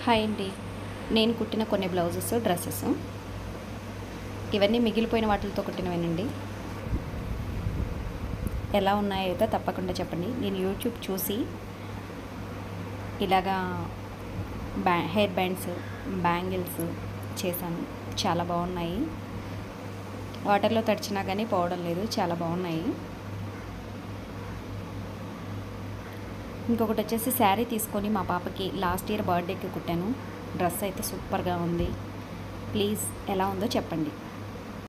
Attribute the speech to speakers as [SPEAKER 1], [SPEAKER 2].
[SPEAKER 1] hi అండి నేను కుట్టిన కొన్ని బ్లౌజెస్ డ్రెస్సెస్ ఇవన్నీ మిగిలిపోయిన వాటితో కుట్టినవేనండి ఎలా ఉన్నాయో అయితే తప్పకుండా చెప్పండి నేను యూట్యూబ్ చూసి ఇలాగా బ్యా హెయిర్ బ్యాండ్స్ బ్యాంగిల్స్ చేశాను చాలా బాగున్నాయి వాటర్లో తడిచినా కానీ పోవడం లేదు చాలా బాగున్నాయి ఇంకొకటి వచ్చేసి శారీ తీసుకొని మా పాపకి లాస్ట్ ఇయర్ బర్త్డేకి కుట్టాను డ్రెస్ అయితే సూపర్గా ఉంది ప్లీజ్ ఎలా ఉందో చెప్పండి